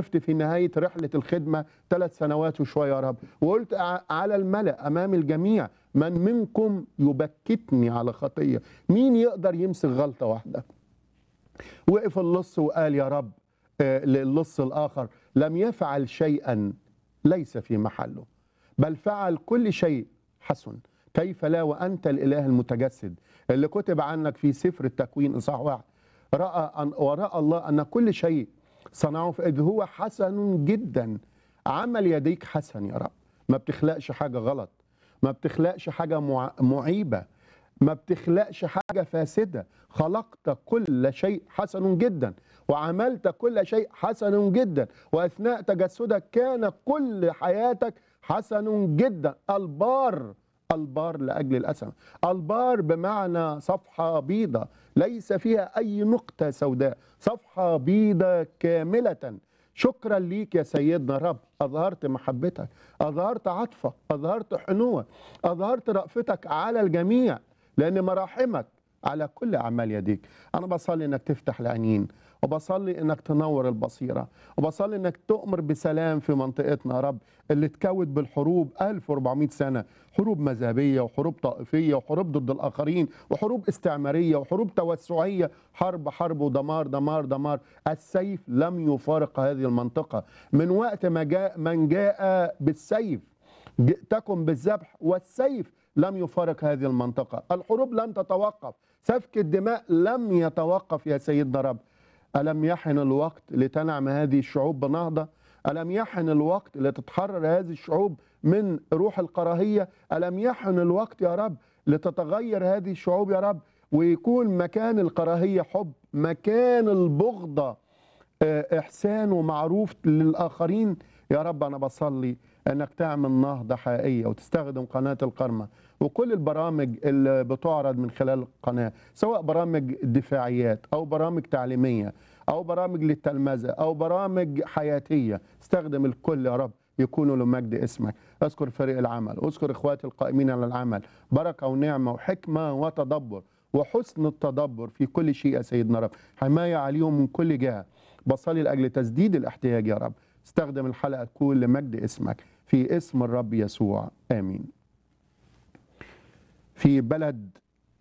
وقفت في نهاية رحلة الخدمة ثلاث سنوات وشوية يا رب وقلت ع- على الملأ أمام الجميع من منكم يبكتني على خطية مين يقدر يمسك غلطة واحدة وقف اللص وقال يا رب آه، للص الآخر لم يفعل شيئا ليس في محله بل فعل كل شيء حسن كيف لا وأنت الإله المتجسد اللي كتب عنك في سفر التكوين إصحاح واحد رأى أن ورأى الله أن كل شيء صنعه في إذ هو حسن جدا عمل يديك حسن يا رب ما بتخلقش حاجة غلط ما بتخلقش حاجة مع- معيبة ما بتخلقش حاجة فاسدة خلقت كل شيء حسن جدا وعملت كل شيء حسن جدا وأثناء تجسدك كان كل حياتك حسن جدا البار البار لأجل الأسم البار بمعنى صفحة بيضة ليس فيها أي نقطة سوداء صفحة بيضة كاملة شكرا ليك يا سيدنا رب أظهرت محبتك أظهرت عطفك أظهرت حنوة أظهرت رأفتك على الجميع لأن مراحمك على كل أعمال يديك أنا بصلي إنك تفتح العينين وبصلي إنك تنور البصيرة وبصلي إنك تؤمر بسلام في منطقتنا يا رب اللي اتكوت بالحروب 1400 سنة حروب مذهبية وحروب طائفية وحروب ضد الآخرين وحروب استعمارية وحروب توسعية حرب حرب ودمار دمار دمار السيف لم يفارق هذه المنطقة من وقت ما جاء من جاء بالسيف جئتكم بالذبح والسيف لم يفارق هذه المنطقة الحروب لم تتوقف سفك الدماء لم يتوقف يا سيدنا رب ألم يحن الوقت لتنعم هذه الشعوب بنهضة ألم يحن الوقت لتتحرر هذه الشعوب من روح الكراهية ألم يحن الوقت يا رب لتتغير هذه الشعوب يا رب ويكون مكان الكراهية حب مكان البغضة آه، إحسان ومعروف للآخرين يا رب أنا بصلي أنك تعمل نهضة حقيقية وتستخدم قناة القرمة وكل البرامج اللي بتعرض من خلال القناة سواء برامج دفاعيات أو برامج تعليمية أو برامج للتلمذة أو برامج حياتية استخدم الكل يا رب يكونوا لمجد اسمك اذكر فريق العمل اذكر اخواتي القائمين على العمل بركة ونعمة وحكمة وتدبر وحسن التدبر في كل شيء يا سيدنا رب حماية عليهم من كل جهة بصلي لأجل تسديد الاحتياج يا رب استخدم الحلقة تكون لمجد اسمك في اسم الرب يسوع آمين في بلد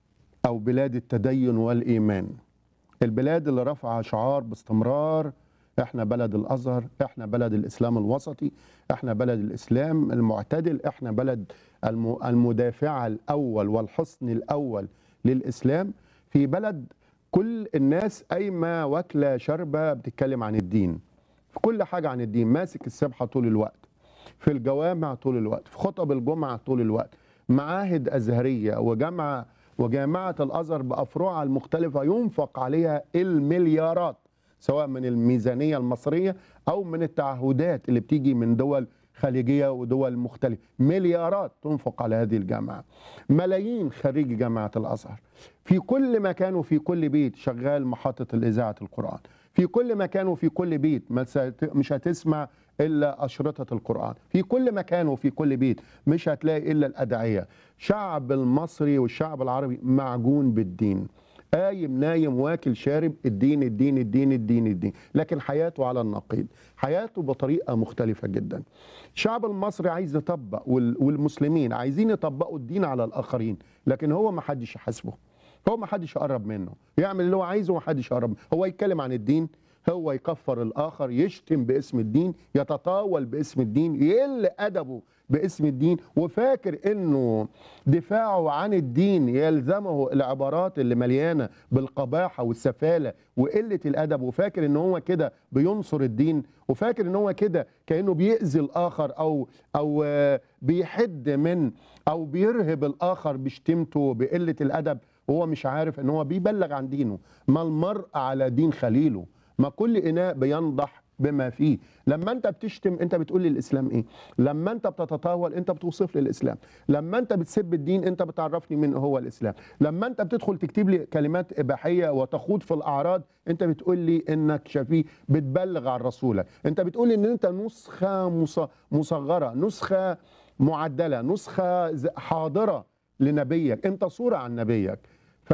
أو بلاد التدين والإيمان البلاد اللي رفع شعار باستمرار احنا بلد الازهر احنا بلد الاسلام الوسطي احنا بلد الاسلام المعتدل احنا بلد الم- المدافع الاول والحصن الاول للاسلام في بلد كل الناس قايمه واكله شاربه بتتكلم عن الدين في كل حاجه عن الدين ماسك السبحه طول الوقت في الجوامع طول الوقت في خطب الجمعه طول الوقت معاهد ازهريه وجامعه وجامعه الازهر بافرعها المختلفه ينفق عليها المليارات سواء من الميزانيه المصريه او من التعهدات اللي بتيجي من دول خليجيه ودول مختلفه مليارات تنفق على هذه الجامعه ملايين خريجي جامعه الازهر في كل مكان وفي كل بيت شغال محطه الاذاعه القران في كل مكان وفي كل بيت ما ست- مش هتسمع الا اشرطه القران في كل مكان وفي كل بيت مش هتلاقي الا الادعيه شعب المصري والشعب العربي معجون بالدين قايم نايم واكل شارب الدين الدين الدين الدين الدين لكن حياته على النقيض حياته بطريقه مختلفه جدا الشعب المصري عايز يطبق وال- والمسلمين عايزين يطبقوا الدين على الاخرين لكن هو ما حدش يحاسبه هو ما حدش يقرب منه يعمل اللي هو عايزه وما حدش يقرب منه. هو يتكلم عن الدين هو يكفر الاخر يشتم باسم الدين يتطاول باسم الدين يقل ادبه باسم الدين وفاكر انه دفاعه عن الدين يلزمه العبارات اللي مليانه بالقباحه والسفاله وقله الادب وفاكر ان هو كده بينصر الدين وفاكر ان هو كده كانه بيأذي الاخر او او آه، بيحد من او بيرهب الاخر بشتمته بقله الادب وهو مش عارف ان هو بيبلغ عن دينه ما المرء على دين خليله ما كل اناء بينضح بما فيه لما انت بتشتم انت بتقول لي الاسلام ايه لما انت بتتطاول انت بتوصف لي الاسلام لما انت بتسب الدين انت بتعرفني من هو الاسلام لما انت بتدخل تكتب لي كلمات اباحيه وتخوض في الاعراض انت بتقول لي انك شفيه بتبلغ عن رسولك انت بتقول لي ان انت نسخه مص- مصغره نسخه معدله نسخه ز- حاضره لنبيك انت صوره عن نبيك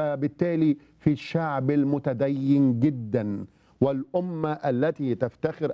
فبالتالي في الشعب المتدين جدا والامه التي تفتخر